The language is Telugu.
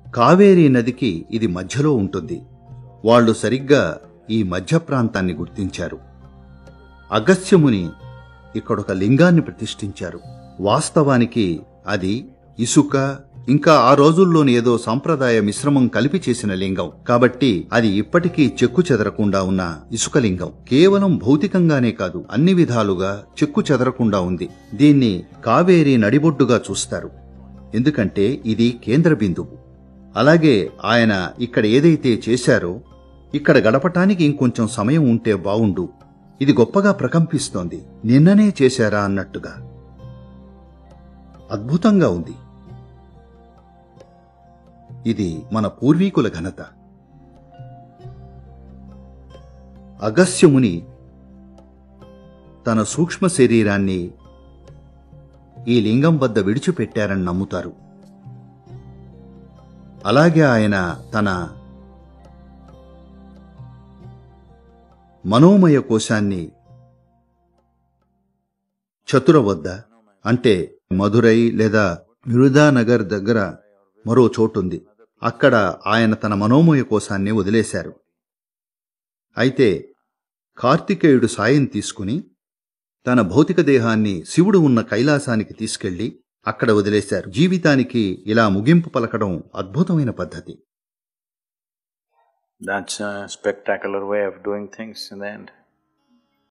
కావేరీ నదికి ఇది మధ్యలో ఉంటుంది వాళ్ళు సరిగ్గా ఈ మధ్య ప్రాంతాన్ని గుర్తించారు అగస్త్యముని ఇక్కడొక లింగాన్ని ప్రతిష్ఠించారు వాస్తవానికి అది ఇసుక ఇంకా ఆ రోజుల్లోని ఏదో సాంప్రదాయ మిశ్రమం కలిపి చేసిన లింగం కాబట్టి అది ఇప్పటికీ చెక్కు చెదరకుండా ఉన్న ఇసుక లింగం కేవలం భౌతికంగానే కాదు అన్ని విధాలుగా చెక్కు చెదరకుండా ఉంది దీన్ని కావేరీ నడిబొడ్డుగా చూస్తారు ఎందుకంటే ఇది కేంద్ర బిందువు అలాగే ఆయన ఇక్కడ ఏదైతే చేశారో ఇక్కడ గడపటానికి ఇంకొంచెం సమయం ఉంటే బావుండు ఇది గొప్పగా ప్రకంపిస్తోంది నిన్ననే చేశారా అన్నట్టుగా అద్భుతంగా ఉంది ఇది మన పూర్వీకుల ఘనత అగస్యముని తన సూక్ష్మ శరీరాన్ని ఈ లింగం వద్ద విడిచిపెట్టారని నమ్ముతారు అలాగే ఆయన తన మనోమయ కోశాన్ని చతుర వద్ద అంటే మధురై లేదా మిరుదానగర్ దగ్గర మరో చోటుంది అక్కడ ఆయన తన మనోమయ కోశాన్ని వదిలేశారు అయితే కార్తికేయుడు సాయం తీసుకుని తన భౌతిక దేహాన్ని శివుడు ఉన్న కైలాసానికి తీసుకెళ్లి అక్కడ వదిలేశారు జీవితానికి ఇలా ముగింపు పలకడం అద్భుతమైన పద్ధతి That's a spectacular way of doing things in the end.